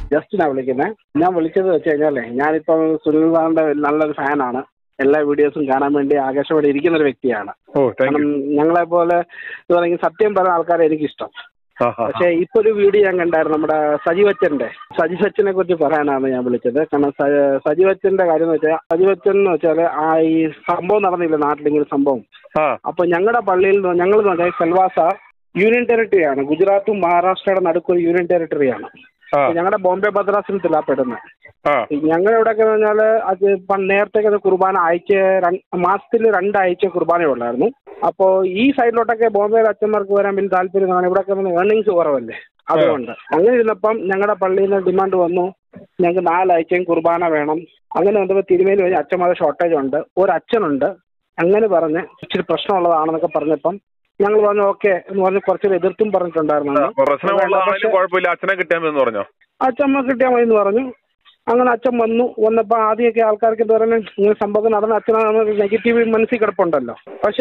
ജസ്റ്റിനാ വിളിക്കുന്നത് ഞാൻ വിളിച്ചത് വെച്ച് കഴിഞ്ഞാലേ ഞാനിപ്പം സുനിൽ സാറിന്റെ നല്ലൊരു ഫാനാണ് എല്ലാ വീഡിയോസും കാണാൻ വേണ്ടി ആകാശവാണി ഇരിക്കുന്ന ഒരു വ്യക്തിയാണ് ഓ താങ്ക് കാരണം യു ഞങ്ങളെ പോലെ എന്ന് പറയുന്നത് സത്യം പറയുന്ന ആൾക്കാരെ എനിക്കിഷ്ടം പക്ഷേ ഇപ്പൊ ഒരു വീഡിയോ ഞാൻ കണ്ടായിരുന്നു നമ്മുടെ സജിവച്ചന്റെ സജിവച്ചനെ കുറിച്ച് പറയാനാണ് ഞാൻ വിളിച്ചത് കാരണം സ- സജിവച്ചന്റെ കാര്യം എന്ന് വെച്ചാൽ സജിവച്ചൻ എന്ന് വെച്ചാൽ ആ ഈ സംഭവം നടന്നില്ല നാട്ടിലിങ്ങനെ സംഭവം ആ അപ്പൊ ഞങ്ങളുടെ പള്ളിയിൽ ഞങ്ങൾ എന്ന് പറഞ്ഞാൽ സെൽവാസ യൂണിയൻ ടെറിട്ടറിയാണ് ഗുജറാത്തും മഹാരാഷ്ട്രയുടെ നടുക്കൊരു യൂണിയൻ ടെറിട്ടറിയാണ് ആ ഞങ്ങളുടെ ബോംബെ ഭദ്രാസനത്തിലാണ് പെടുന്നത് ആ ഞങ്ങളുടെ ഇവിടെയൊക്കെ എന്ന് പറഞ്ഞാൽ അത് ഇപ്പം നേരത്തെ കുർബാന ആഴ്ച മാസത്തിൽ രണ്ടാഴ്ച കുർബാന ഉള്ളായിരുന്നു അപ്പോൾ ഈ സൈഡിലോട്ടൊക്കെ ബോംബെയിലെ അച്ഛന്മാർക്ക് വരാൻ വലിയ താല്പര്യം കാണാൻ ഇവിടെയൊക്കെ ഏർണിങ്സ് കുറവല്ലേ അതുകൊണ്ട് അങ്ങനെ ഇരുന്നപ്പം ഞങ്ങളുടെ പള്ളിയിൽ നിന്ന് ഡിമാൻഡ് വന്നു ഞങ്ങൾക്ക് നാലാഴ്ചയും കുർബാന വേണം അങ്ങനെ വന്നപ്പോൾ തിരുമേനി വഴി അച്ഛന്മാരുടെ ഷോർട്ടേജ് ഉണ്ട് ഒരു അച്ഛനുണ്ട് അങ്ങനെ പറഞ്ഞ് ഇച്ചിരി പ്രശ്നമുള്ളതാണെന്നൊക്കെ പറഞ്ഞപ്പം ഞങ്ങൾ പറഞ്ഞു ഓക്കെ എന്ന് പറഞ്ഞ് കുറച്ച് എതിർത്തും പറഞ്ഞിട്ടുണ്ടായിരുന്നു അന്ന്. പ്രശ്നമുള്ളതാണെങ്കിലും കുഴപ്പമില്ല അച്ഛനെ കിട്ടിയാൽ മതി എന്ന് പറഞ്ഞോ അച്ഛമ്മ കിട്ടിയാൽ മതി എന്ന് പറഞ്ഞു അങ്ങനെ അച്ഛൻ വന്നു വന്നപ്പോൾ ആദ്യമൊക്കെ ആൾക്കാർക്ക് എന്താ പറയുക ഇങ്ങനെ സംഭവം നടന്ന അച്ഛനാണ് നെഗറ്റീവ് മനസ്സിൽ കിടപ്പുണ്ടല്ലോ പക്ഷേ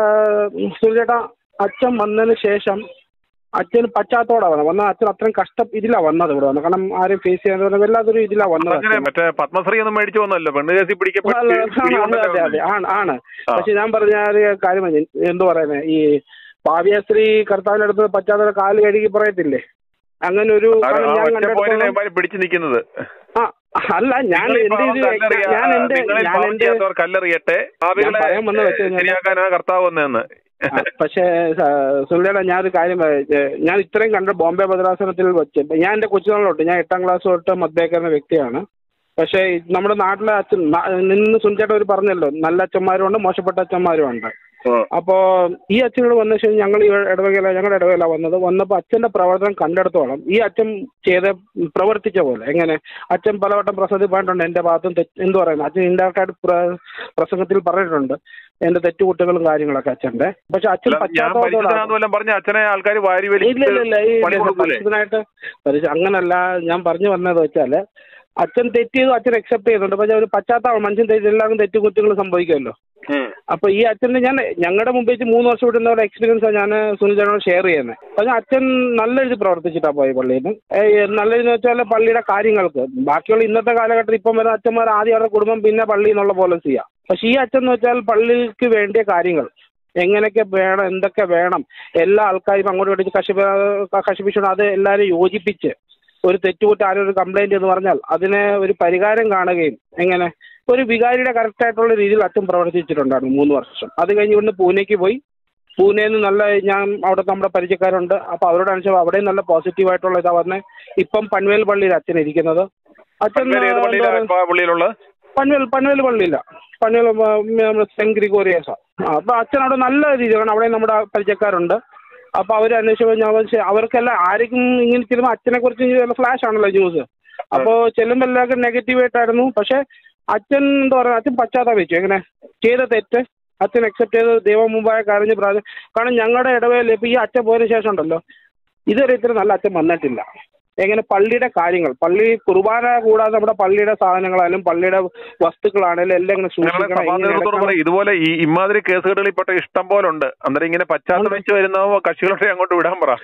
സുരേട്ടാ അച്ഛൻ വന്നതിന് ശേഷം അച്ഛന് പശ്ചാത്തോടെ വന്നത് വന്ന അച്ഛൻ അത്രയും കഷ്ടം ഇതിലാ വന്നത് ഇവിടെ വന്നത് കാരണം ആരും ഫേസ് ചെയ്യാൻ വല്ലാത്തൊരു ഇതിലാ വന്നത് അങ്ങനെ അച്ഛൻ. മറ്റേ പത്മശ്രീ ഒന്നും മേടിച്ചു വന്നല്ലോ പെണ്ണ് കേസിൽ പിടിക്കപ്പെട്ട് അല്ല, അതെ, അതെ, പിടികൊണ്ടല്ലോ. അതെ, ആണ് ആണ് ആ. പക്ഷെ ഞാൻ പറഞ്ഞ ഒരു കാര്യം പറഞ്ഞ് എന്തു പറയുന്നത് ഈ പാവ്യശ്രീ കർത്താവിനടുത്ത് പശ്ചാത്തല കാല് കഴുകി പറയത്തില്ലേ അങ്ങനെ ഒരു ആ കാരണം ഞാൻ ഒറ്റ പോയിന്റിനെ കണ്ടിടത്തോളം ഇവന്മാര് പിടിച്ചു നിൽക്കുന്നത് ആ അല്ല ഞാൻ നിങ്ങളിപ്പോ എന്റെ ഇത് കല്ലെറിയ- ഞാൻ എന്റെ നിങ്ങളിൽ ഞാൻ പാവം എന്റെ ചെയ്യാത്തവർ കല്ലെറിയട്ടെ ഭാവികളെ പറയാൻ വന്നത് വെച്ച് കഴിഞ്ഞാൽ- ശരിയാക്കാനാണ് കർത്താവ് വന്നതെന്ന് ആ, പക്ഷേ സുനിലേടാ ഞാനൊരു കാര്യം പറയാം. ഏ, ഞാൻ ഇത്രയും കണ്ട ബോംബെ ഭദ്രാസനത്തിൽ വെച്ച് ഞാൻ എന്റെ കൊച്ചുനാളിലോട്ട് ഞാൻ എട്ടാം ക്ലാസ് തൊട്ട് മദ്ബേക്കുന്ന വ്യക്തിയാണ് പക്ഷേ ഈ നമ്മുടെ നാട്ടിലെ അച്ഛൻ ന- നിന്ന് സുനിച്ചേട്ടൻ ഒരു പറഞ്ഞല്ലോ നല്ല അച്ഛന്മാരും ഉണ്ട് മോശപ്പെട്ട അച്ഛന്മാരും ഉണ്ട് അപ്പോ ഈ അച്ഛനോട് വന്ന ശേഷം ഞങ്ങൾ ഈ ഇടവകയില ഞങ്ങളുടെ ഇടവകയില വന്നത് വന്നപ്പോൾ അച്ഛന്റെ പ്രവർത്തനം കണ്ടെടുത്തോളം ഈ അച്ഛൻ ചെയ്ത പ്രവർത്തിച്ച പോലെ എങ്ങനെ അച്ഛൻ പലവട്ടം പ്രസംഗത്തിൽ പറഞ്ഞിട്ടുണ്ട് എന്റെ ഭാഗത്തും തെറ്റ് എന്ത് പറയുന്നത് അച്ഛൻ ഇൻഡയറക്റ്റ് ആയിട്ട് പ്ര- പ്രസംഗത്തിൽ പറഞ്ഞിട്ടുണ്ട് എന്റെ തെറ്റുകുറ്റങ്ങളും കാര്യങ്ങളൊക്കെ അച്ഛന്റെ പക്ഷെ അച്ഛൻ അല്ല, ഞാൻ പശ്ചാത്തലത്തോടെ പരിശുദ്ധനാന്ന് വല്ലതും പറഞ്ഞ അച്ഛനെ ആൾക്കാർ വാരി ഇല്ല ഇല്ല ഇല്ല ഈ പണി കൊടുക്കൂലേ പരിശുദ്ധനായിട്ട് പരിശു- അങ്ങനല്ല ഞാൻ പറഞ്ഞു വന്നത് വെച്ചാല് അച്ഛൻ തെറ്റ് ചെയ്തു അച്ഛൻ അക്സെപ്റ്റ് ചെയ്യുന്നുണ്ട് പക്ഷെ ഒരു പശ്ചാത്തലം മനുഷ്യൻ തെറ്റ് എല്ലാവർക്കും തെറ്റുകുറ്റങ്ങൾ സംഭവിക്കുമല്ലോ ഉം. അപ്പൊ ഈ അച്ഛന്റെ ഞാൻ ഞങ്ങളുടെ മുമ്പ് വെച്ച് മൂന്ന് വർഷം വിടുന്ന ഒരു എക്സ്പീരിയൻസ് ഞാൻ സുനിൽ ഷെയർ ചെയ്യുന്നത് പക്ഷെ അച്ഛൻ നല്ല രീതി പ്രവർത്തിച്ചിട്ടാ പോയി പള്ളിയിൽ നിന്ന് നല്ല രീതി വെച്ചാൽ പള്ളിയുടെ കാര്യങ്ങൾക്ക് ബാക്കിയുള്ള ഇന്നത്തെ കാലഘട്ടത്തിൽ ഇപ്പം വരുന്ന അച്ഛന്മാർ ആദ്യം അവരുടെ കുടുംബം പിന്നെ പള്ളി എന്നുള്ള പോളിസിയാ പക്ഷെ ഈ അച്ഛൻ എന്ന് വെച്ചാൽ പള്ളിക്ക് വേണ്ടിയ കാര്യങ്ങൾ എങ്ങനെയൊക്കെ വേണം എന്തൊക്കെ വേണം എല്ലാ ആൾക്കാരും അങ്ങോട്ട് ഇങ്ങോട്ട് കശിപ്പ കശിപ്പിച്ചുകൊണ്ട് അത് എല്ലാവരും യോജിപ്പിച്ച് ഒരു തെറ്റുകുറ്റം ആരും ഒരു കംപ്ലൈന്റ് എന്ന് പറഞ്ഞാൽ അതിനെ ഒരു പരിഹാരം കാണുകയും എങ്ങനെ ഒരു വികാരിയുടെ കറക്റ്റ് ആയിട്ടുള്ള രീതിയിൽ അച്ഛൻ പ്രവർത്തിച്ചിട്ടുണ്ടായിരുന്നു മൂന്ന് വർഷം അത് കഴിഞ്ഞ് ഇവിടുന്ന് പൂനെക്ക് പോയി പൂനെയിൽ നിന്ന് നല്ല ഞാൻ അവിടെ നമ്മുടെ പരിചയക്കാരുണ്ട് അപ്പോൾ അവരോട് അനുസരിച്ച് അവിടെയും നല്ല പോസിറ്റീവ് ആയിട്ടുള്ള ഇതാ വന്നത് ഇപ്പം പൻവേൽ പള്ളിയിൽ അച്ഛൻ ഇരിക്കുന്നത് അച്ഛൻ പന്മേൽ ഏത് എന്താ പള്ളിയിലാ പറയുക, ഇപ്പൊ പള്ളിയിലുള്ളത് പൻവേൽ പൻവേൽ പള്ളിയില്ല പൻവേൽ ആ, നമ്മുടെ സെന്റ് ഗ്രിഗോറിയസ ആ അപ്പോൾ അച്ഛൻ അവിടെ നല്ല രീതിയിൽ കാരണം അവിടെ നമ്മുടെ പരിചയക്കാരുണ്ട് അപ്പോൾ അവർ അന്വേഷിച്ചപ്പോൾ ഞാൻ വെച്ച് അവർക്കെല്ലാം ആർക്കും ഇങ്ങനെ ചെല്ലുമ്പോൾ അച്ഛനെ കുറിച്ച് ഫ്ലാഷ് ആണല്ലോ ന്യൂസ് അപ്പോൾ ചെല്ലുമ്പോൾ എല്ലാവർക്കും നെഗറ്റീവ് ആയിട്ടായിരുന്നു പക്ഷേ അച്ഛൻ എന്താ പറയുക അച്ഛൻ പശ്ചാത്തപിച്ചു എങ്ങനെ ചെയ്ത തെറ്റ് അച്ഛൻ അക്സെപ്റ്റ് ചെയ്ത് ദൈവം മുമ്പായ കരഞ്ഞ് പ്രാർത്ഥന കാരണം ഞങ്ങളുടെ ഇടവേളയിൽ ഇപ്പോൾ ഈ അച്ഛൻ പോയതിനു ശേഷം ഉണ്ടല്ലോ ഇതുവരെ ഇത്ര നല്ല അച്ഛൻ വന്നിട്ടില്ല എങ്ങനെ പള്ളിയുടെ കാര്യങ്ങൾ പള്ളി കുർബാന കൂടാതെ നമ്മുടെ പള്ളിയുടെ സാധനങ്ങളായാലും പള്ളിയുടെ വസ്തുക്കളാണെങ്കിലും എല്ലാം ഇങ്ങനെ ഞങ്ങളുടെ സൂക്ഷിക്കണം സഭാ ഇങ്ങനെ നേതൃത്വത്തോട് ഇടക്കണം. പറയും ഇതുപോലെ ഈ ഇമാതിരി കേസുകളിൽപ്പെട്ട ഇഷ്ടം പോലെ ഉണ്ട് അന്നേരം ഇങ്ങനെ പശ്ചാത്തലം വരുന്ന കക്ഷികളെ അങ്ങോട്ട് വിടാൻ പറ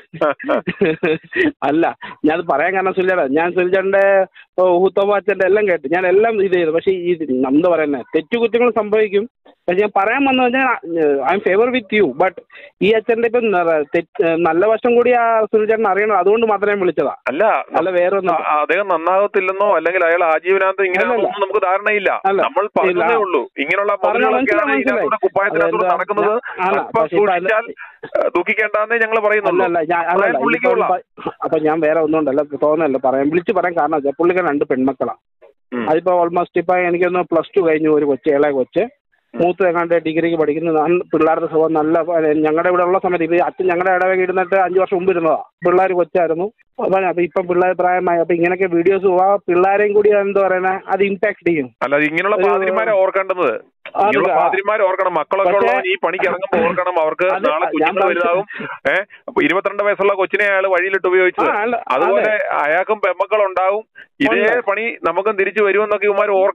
അല്ല ഞാൻ അത് പറയാൻ കാരണം സുനിലേടാ ഞാൻ സുനിച്ചേട്ടന്റെ ഊത്തവാച്ചന്റെ എല്ലാം കേട്ടു ഞാൻ എല്ലാം ഇത് ചെയ്തു പക്ഷേ ഈ എന്താ പറയുന്നത് തെറ്റുകുറ്റങ്ങൾ സംഭവിക്കും പക്ഷെ ഞാൻ പറയാൻ വന്നു കഴിഞ്ഞാൽ I am favour with you but ഈ അച്ഛന്റെ ഇപ്പം ന- തെറ്റ് നല്ല വശം കൂടി ആ സുനിച്ചേട്ടൻ അറിയണം അതുകൊണ്ട് മാത്രമേ ഞാൻ വിളിച്ചതാ അല്ല അല്ല വേറെ ഒന്നും ആ- അദ്ദേഹം നന്നാകത്തില്ലെന്നോ അല്ലെങ്കിൽ അയാൾ ആജീവനാന്തം ഇങ്ങനെ അല്ലല്ല. ഒന്നും നമുക്ക് ധാരണയില്ല അല്ല. നമ്മൾ പറഞ്ഞതേ ഇല്ല. ഉള്ളൂ ഇങ്ങനെയുള്ള പറഞ്ഞ പദ്ധതികളൊക്കെയാണ് മനസ്സിലായി, ഇതിനകത്തൂടെ മനസ്സിലായി. കുപ്പായത്തിനകത്തൂടെ അതെന്താ? നടക്കുന്നത് അല്ല, അല്പം പക്ഷേ ഇപ്പൊ അത് സൂക്ഷിച്ചാൽ ഏഹ്, ദുഃഖിക്കേണ്ടെന്നേ ഞങ്ങൾ പറയുന്നുള്ളൂ അല്ലല്ല ഞാൻ അല്ലല്ല അതായത് പുള്ളിക്ക് ഇപ്പം കൊള്ളാം. പ- അപ്പൊ ഞാൻ വേറെ ഒന്നും ഉണ്ടല്ല തോന്നല്ല പറയാൻ വിളിച്ച് പറയാൻ കാരണം വെച്ചാൽ പുള്ളിക്ക് രണ്ട് പെൺമക്കളാ ഉം. അതിപ്പോ ഓൾമോസ്റ്റ് ഇപ്പൊ എനിക്കൊന്ന് പ്ലസ് ടു കഴിഞ്ഞു ഒരു കൊച്ച് ഇളയ കൊച്ച് മൂത്ത എങ്ങാണ്ട് ഡിഗ്രിക്ക് പഠിക്കുന്ന നല്ല- പിള്ളേരുടെ സ്വഭാവം നല്ല ഞങ്ങളുടെ ഇവിടെ ഉള്ള സമയത്ത് ഇപ്പൊ അച്ഛൻ ഞങ്ങളുടെ ഇടവക ഇരുന്നിട്ട് അഞ്ചു വർഷം മുമ്പ് ഇരുന്നതാ പിള്ളേർ കൊച്ചായിരുന്നു അപ്പൊ അപ്പൊ ഇപ്പം പിള്ളേർ പ്രായമായി അപ്പൊ ഇങ്ങനെയൊക്കെ വീഡിയോസ് പോവാ പിള്ളേരെയും കൂടി എന്താ പറയുന്നത് അത് ഇമ്പാക്ട് ചെയ്യും അല്ല ഇങ്ങനെയുള്ള ഒരു- പാതിരിമാരെ ഓർക്കേണ്ടത് അത് ഇങ്ങനെയുള്ള ആ- പാതിരിമാരെ ഓർക്കണം മക്കളൊക്കെ പക്ഷേ- ഉള്ളവൻ ഈ പണിക്ക് ഇറങ്ങുമ്പോൾ ഓർക്കണം അവർക്ക് അത് നാളെ ഞാൻ കുഞ്ഞുങ്ങൾ പറഞ്ഞ- വലുതാകും ഏഹ് അപ്പൊ ഇരുപത്തിരണ്ട് വയസ്സുള്ള കൊച്ചിനെ അയാൾ വഴിയിലിട്ട് ഉപയോഗിച്ചത് ആ, അല്ല, അതുപോലെ അയാൾക്കും പെമ്മക്കൾ ഉണ്ടാവും ഇതേ ഉണ്ട്. പണി നമുക്കും തിരിച്ചു വരുമെന്നൊക്കെ ഇവന്മാർ ഓർക്കണം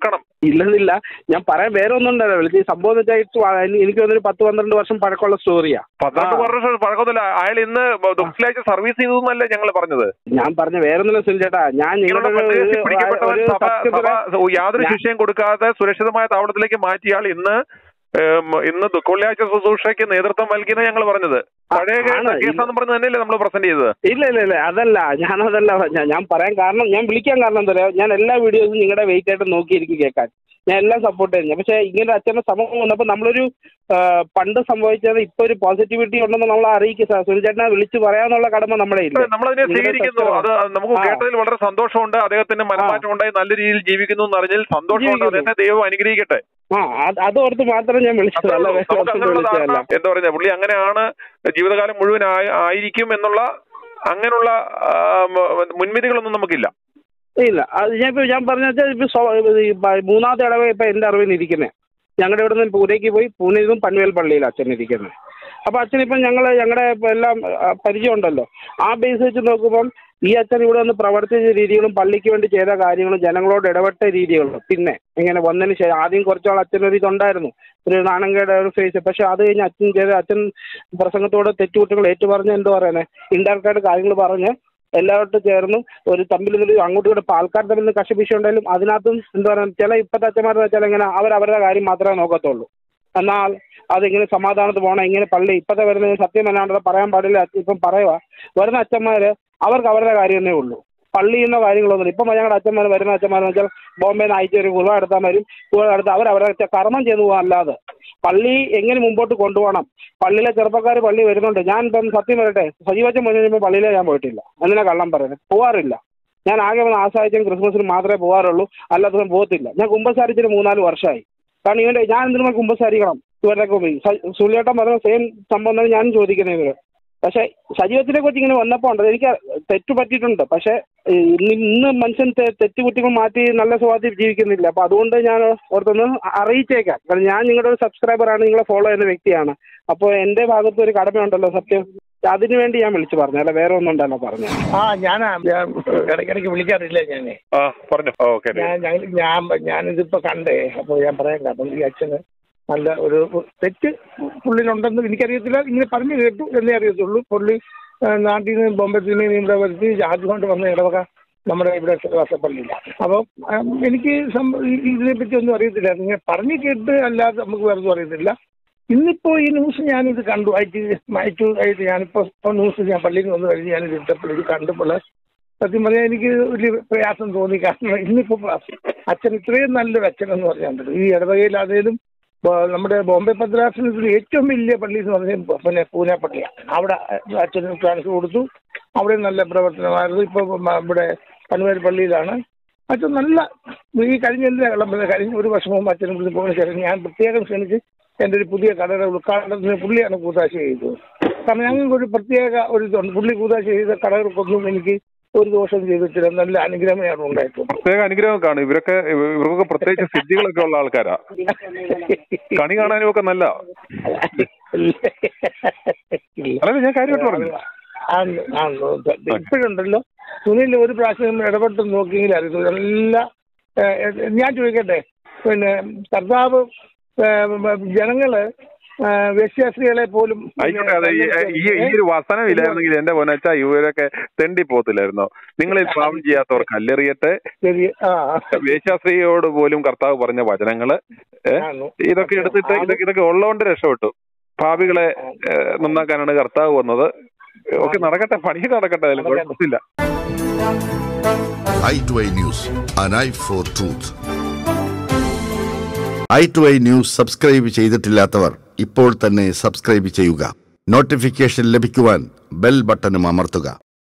ഇല്ലെന്നില്ല ഞാൻ പറയാൻ വേറെ ഒന്നും ഉണ്ടല്ലോ വിളിച്ച് ഈ സംഭവം എന്ന് വെച്ചാൽ എനിക്ക് തോന്നുന്നു ഒരു പത്ത് പന്ത്രണ്ട് വർഷം പഴക്കമുള്ള സ്റ്റോറിയാ പന്ത്രണ്ട് ആ. വർഷം പഴക്കത്തില്ല അയാൾ ഇന്ന് ദുഃഖിലാഴ്ച സർവീസ് ചെയ്തു എന്നല്ലേ ഞങ്ങൾ പറഞ്ഞത് ഞാൻ പറഞ്ഞ വേറെ ഒന്നുമില്ല സുനിൽ ചേട്ടാ ഞാൻ ഇങ്ങനെയുള്ള നിങ്ങളുടെ ഒരു- പ്രദേശത്തിൽ പിടിക്കപ്പെട്ടവൻ ഒരു സഭ സത്യത്തിലെ- സഭ യാതൊരു ഞാൻ- ശിക്ഷയും കൊടുക്കാതെ സുരക്ഷിതമായ താവളത്തിലേക്ക് മാറ്റിയാൽ ഇന്ന് ഏം, ഇന്ന് ദുഃഖവെള്ളിയാഴ്ച ശുശ്രൂഷയ്ക്ക് നേതൃത്വം നൽകിയെന്ന് ഞങ്ങൾ പറഞ്ഞത് പഴയ ആണ്. കേസാന്ന് പറഞ്ഞ് തന്നെയല്ലേ നമ്മൾ പ്രസന്റ് ചെയ്തത് ഇല്ല ഇല്ല ഇല്ല അതല്ല ഞാനതല്ല പറഞ്ഞ ഞാൻ പറയാൻ കാരണം ഞാൻ വിളിക്കാൻ കാരണം എന്താ പറയാ ഞാൻ എല്ലാ വീഡിയോസും നിങ്ങളുടെ വെയിറ്റ് ആയിട്ട് നോക്കിയിരിക്കും കേൾക്കാൻ ഞാൻ എല്ലാം സപ്പോർട്ട് ചെയ്യുന്നു പക്ഷേ ഇങ്ങനെ അച്ഛൻ്റെ സംഭവം വന്നപ്പോൾ നമ്മളൊരു ആ, പണ്ട് സംഭവിച്ചത് ഇപ്പൊ ഒരു പോസിറ്റിവിറ്റി ഉണ്ടെന്ന് നമ്മൾ അറിയിക്കുക സുനിൽ ചേട്ടനെ വിളിച്ചു പറയാന്നുള്ള കടമ നമ്മുടെ ഇല്ല നമ്മളതിനെ നിങ്ങളുടെ സ്വീകരിക്കുന്നു അത് സത്യം. നമുക്ക് ആ. കേട്ടതിൽ വളരെ സന്തോഷമുണ്ട് അദ്ദേഹത്തിന്റെ മനമാറ്റം ഉണ്ടായി നല്ല രീതിയിൽ ജീവിക്കുന്നു എന്ന് അറിഞ്ഞാൽ സന്തോഷമുണ്ട് ജീവിക്കുന്നു. അദ്ദേഹത്തെ ദൈവം അനുഗ്രഹിക്കട്ടെ ആ അത് അത് ഓർത്ത് മാത്രം ഞാൻ വിളിച്ചത് അത്രേ അല്ല ഉള്ളൂ. വേറെ നമുക്ക് ഓർത്ത് അങ്ങനെയുള്ള വിളിച്ചതല്ല ധാരണ എന്താ പറയുക പുള്ളി അങ്ങനെയാണ് ജീവിതകാലം മുഴുവൻ ആയി- ആയിരിക്കും എന്നുള്ള അങ്ങനെയുള്ള ആ, മ- മുൻവിധികളൊന്നും നമുക്കില്ല ഇല്ല അത് ഞാൻ ഇപ്പൊ ഞാൻ പറഞ്ഞ വെച്ചാൽ ഇപ്പൊ സ്വ- ഈ പ- മൂന്നാമത്തെ ഇടവ ഇപ്പൊ എന്റെ അറിവിൽ ഇരിക്കുന്നത് ഞങ്ങളുടെ ഇവിടെ നിന്ന് പൂനേക്ക് പോയി പൂനെയിൽ നിന്നും പൻവേൽ പള്ളിയിൽ അച്ഛൻ ഇരിക്കുന്നത് അപ്പൊ അച്ഛൻ ഇപ്പം ഞങ്ങൾ ഞങ്ങളുടെ ഇപ്പൊ എല്ലാം ആ, പരിചയമുണ്ടല്ലോ ആ ബേസ് വെച്ച് നോക്കുമ്പം ഈ അച്ഛൻ ഇവിടെ വന്ന് പ്രവർത്തിച്ച രീതികളും പള്ളിക്ക് വേണ്ടി ചെയ്ത കാര്യങ്ങളും ജനങ്ങളോട് ഇടപെട്ട രീതികളും പിന്നെ ഇങ്ങനെ വന്നതിന് ശേഷം ആദ്യം കുറച്ചാൾ അച്ഛനൊരു ഇതുണ്ടായിരുന്നു ഒരു നാണങ്കയുടെ ഒരു ഫേസ് പക്ഷെ അത് കഴിഞ്ഞ് അച്ഛൻ ചെയ്ത അച്ഛൻ പ്രസംഗത്തോട് തെറ്റുകുറ്റങ്ങൾ ഏറ്റുപറഞ്ഞ് എന്തോ പറയുന്നത് ഇൻഡയറക്റ്റ് ആയിട്ട് കാര്യങ്ങൾ പറഞ്ഞ് എല്ലാവരും ചേർന്നും ഒരു തമ്മിൽ ഒരു അങ്ങോട്ടും ഇങ്ങോട്ടും ഇപ്പം ആൾക്കാർ തമ്മിൽ കശപിശ ഉണ്ടായാലും അതിനകത്തും എന്താ പറയുക ചില ഇപ്പോഴത്തെ അച്ഛന്മാരെന്ന് വെച്ചാൽ ഇങ്ങനെ അവർ അവരുടെ കാര്യം മാത്രമേ നോക്കത്തുള്ളൂ എന്നാൽ അതെങ്ങനെ സമാധാനത്ത് പോകണം ഇങ്ങനെ പള്ളി ഇപ്പോഴത്തെ വരുന്ന സത്യം അല്ലാണ്ട് പറയാൻ പാടില്ല ഇപ്പം പറയുക വരുന്ന അച്ഛന്മാർ അവർക്ക് അവരുടെ കാര്യം തന്നെ ഉള്ളൂ പള്ളി എന്ന കാര്യങ്ങളൊന്നും ഇപ്പം ഞങ്ങളുടെ അച്ഛന്മാർ വരുന്ന അച്ഛന്മാരെന്ന് വെച്ചാൽ ബോംബെയിൽ നിന്ന് അയച്ചു ഒരു കുറുവ എടുത്താൽ വരും കുറുവ എടുത്ത് അവർ അവരുടെ കർമ്മം ചെയ്തു പോകാൻ അല്ലാതെ പള്ളി എങ്ങനെ മുമ്പോട്ട് കൊണ്ടുപോകണം പള്ളിയിലെ ചെറുപ്പക്കാർ പള്ളി വരുന്നുണ്ട് ഞാൻ ഇപ്പം സത്യം പറയട്ടെ സജീവച്ചൻ മുന്നിൽ കഴിയുമ്പോൾ പള്ളിയിലേ ഞാൻ പോയിട്ടില്ല എന്തിനാ കള്ളം പറയുന്നത് പോവാറില്ല ഞാൻ ആകെ വന്ന് ആസാദിച്ചും ക്രിസ്മസിന് മാത്രമേ പോകാറുള്ളൂ അല്ലാത്തതും പോകത്തില്ല ഞാൻ കുമ്പസാരിച്ചിട്ട് മൂന്നാല് വർഷമായി കാരണം ഇവൻ്റെ ഞാൻ എന്തിനും കുമ്പസാരിക്കണം ഇവരുടെയൊക്കെ പോയി സുള്ളിയേട്ടൻ പറഞ്ഞ സെയിം സംഭവം തന്നെ ഞാനും ചോദിക്കുന്നത് ഇവര് പക്ഷേ സജീവത്തിനെ കുറിച്ച് ഇങ്ങനെ വന്നപ്പോൾ ഉണ്ട് എനിക്ക് തെറ്റ് പറ്റിയിട്ടുണ്ട് പക്ഷേ ഈ ഇന്ന് ഇന്ന് മനുഷ്യൻ തെ- തെറ്റ് കുറ്റികൾ മാറ്റി നല്ല സ്വഭാവത്തിൽ ജീവിക്കുന്നില്ല അപ്പോൾ അതുകൊണ്ട് ഞാൻ ഓർത്തൊന്ന് അറിയിച്ചേക്കാം കാരണം ഞാൻ നിങ്ങളുടെ ഒരു സബ്സ്ക്രൈബറാണ് നിങ്ങളെ ഫോളോ ചെയ്യുന്ന വ്യക്തിയാണ് അപ്പോൾ എൻ്റെ ഭാഗത്ത് ഒരു കടമയുണ്ടല്ലോ സത്യം അതിനു വേണ്ടി ഞാൻ വിളിച്ചു പറഞ്ഞു അല്ല വേറെ ഒന്നും ഉണ്ടല്ലോ പറഞ്ഞു ആ ഞാനാ ഞാൻ ഇടയ്ക്കിടയ്ക്ക് വിളിക്കാറില്ല ഞാനേ ആ പറഞ്ഞു ഓക്കെ ഞാൻ ഞങ്ങൾ ഞാൻ ഞാനിതിപ്പോ കണ്ടേ അപ്പോൾ ഞാൻ പറയാം കാരണം ഈ അച്ഛന് നല്ല ഒരു തെറ്റ് പുള്ളിയിലുണ്ടെന്ന് എനിക്കറിയത്തില്ല ഇങ്ങനെ പറഞ്ഞു കേട്ടു എന്നേ അറിയത്തുള്ളൂ പുള്ളി ആ, നാട്ടിൽ നിന്ന് ബോംബെ നിന്ന് ഇവിടെ വരുത്തി ആദ്യമായിട്ട് വന്ന ഇടവക നമ്മുടെ ഇവിടെ വാസപ്പള്ളിയില്ല അപ്പോൾ എനിക്ക് സം- ഈ- ഇതിനെപ്പറ്റി ഒന്നും അറിയത്തില്ല ഇങ്ങനെ പറഞ്ഞു കേട്ട് അല്ലാതെ നമുക്ക് വേറെ ഒന്നും അറിയത്തില്ല ഇന്നിപ്പോ ഈ ന്യൂസ് ഞാനിത് കണ്ടു അയച്ചു അയച്ചു ആയിട്ട് ഞാനിപ്പോ ഇപ്പൊ ന്യൂസ് ഞാൻ പള്ളിയിൽ നിന്ന് വന്ന് കഴിഞ്ഞ് ഞാനിത് ഇട്ടപ്പോൾ ഇത് കണ്ടപ്പോൾ സത്യം പറഞ്ഞാൽ എനിക്ക് വലിയ പ്രയാസം തോന്നി കാരണം ഇന്നിപ്പോ അച്ഛൻ ഇത്രയും നല്ലൊരു അച്ഛൻ എന്ന് പറഞ്ഞാൽ ഈ ഇടവകയിൽ അതേലും ബോ- നമ്മുടെ ബോംബെ ഭദ്രാസനത്തിൽ ഏറ്റവും വലിയ പള്ളി എന്ന് പറഞ്ഞാൽ പിന്നെ പൂനെ പള്ളിയാണ് അവിടെ അച്ഛന് ട്രാൻസ്ഫർ കൊടുത്തു അവിടെ നല്ല പ്രവർത്തനമായിരുന്നു ഇപ്പോൾ ഇവിടെ പനുവേൽ പള്ളിയിലാണ് അച്ഛൻ നല്ല ഈ കഴിഞ്ഞ എന്തിനാ കിളമ്പത് കഴിഞ്ഞ ഒരു വർഷം മുമ്പ് അച്ഛനും കൂടി പോകുന്ന ശേഷം ഞാൻ പ്രത്യേകം ക്ഷണിച്ച് എൻ്റെ ഒരു പുതിയ കടയുടെ ഉദ്ഘാടനത്തിന് പുള്ളിയാണ് കൂതാശ ചെയ്തത് കാരണം ഞങ്ങൾക്ക് ഒരു പ്രത്യേക ഒരു ഇതുണ്ട് പുള്ളി കൂതാശ ചെയ്ത കടകൾക്കൊന്നും എനിക്ക് ഒരു ദോഷം ചെയ്തിട്ടില്ല നല്ല അനുഗ്രഹമാണ് ഉണ്ടായിട്ടുള്ളത് പ്രത്യേക അനുഗ്രഹം കാണും ഇവരൊക്കെ ഇവർക്കൊക്കെ പ്രത്യേകിച്ച് സിദ്ധികളൊക്കെ ഉള്ള ആൾക്കാരാ കണി കാണാനും ഒക്കെ നല്ല അല്ല ഞാൻ കാര്യമായിട്ട് പറഞ്ഞു ഇപ്പോഴുണ്ടല്ലോ സുനിൽ ഒരു പ്രാവശ്യം ഇടപെട്ട് നോക്കിയെങ്കിൽ അറിയത്തു എല്ലാ ഏഹ്, ഞാൻ ചോദിക്കട്ടെ പിന്നെ കർത്താവ് ഏഹ്, ജനങ്ങള് ഏഹ്, വേശ്യാസ്ത്രീകളെ പോലും ആയിക്കോട്ടെ അതെ ഈ ഈ ഈ ഒരു വസനം ഇല്ലായിരുന്നെങ്കിൽ എന്റെ പൊന്നച്ച ഇവരൊക്കെ തെണ്ടി പോത്തില്ലായിരുന്നോ നിങ്ങളിൽ പാപം ചെയ്യാത്തവർ കല്ലെറിയട്ടെ ശരി ആ വേശ്യാസ്ത്രീയോട് പോലും കർത്താവ് പറഞ്ഞ വചനങ്ങള് ഏ, ആണോ? ഇതൊക്കെ എടുത്തിട്ട് ഇതൊക്കെ ഇതൊക്കെ ഉള്ളതുകൊണ്ട് രക്ഷപ്പെട്ടു ഭാവികളെ ഏ, നന്നാക്കാനാണ് കർത്താവ് വന്നത് ഒക്കെ നടക്കട്ടെ പണിയൊക്കെ നടക്കട്ടെ അതിലും കുഴപ്പമില്ല I to I news an eye for truth I to I news subscribe ചെയ്തിട്ടില്ലാത്തവർ ഇപ്പോൾ തന്നെ സബ്സ്ക്രൈബ് ചെയ്യുക നോട്ടിഫിക്കേഷൻ ലഭിക്കുവാൻ ബെൽ ബട്ടണും അമർത്തുക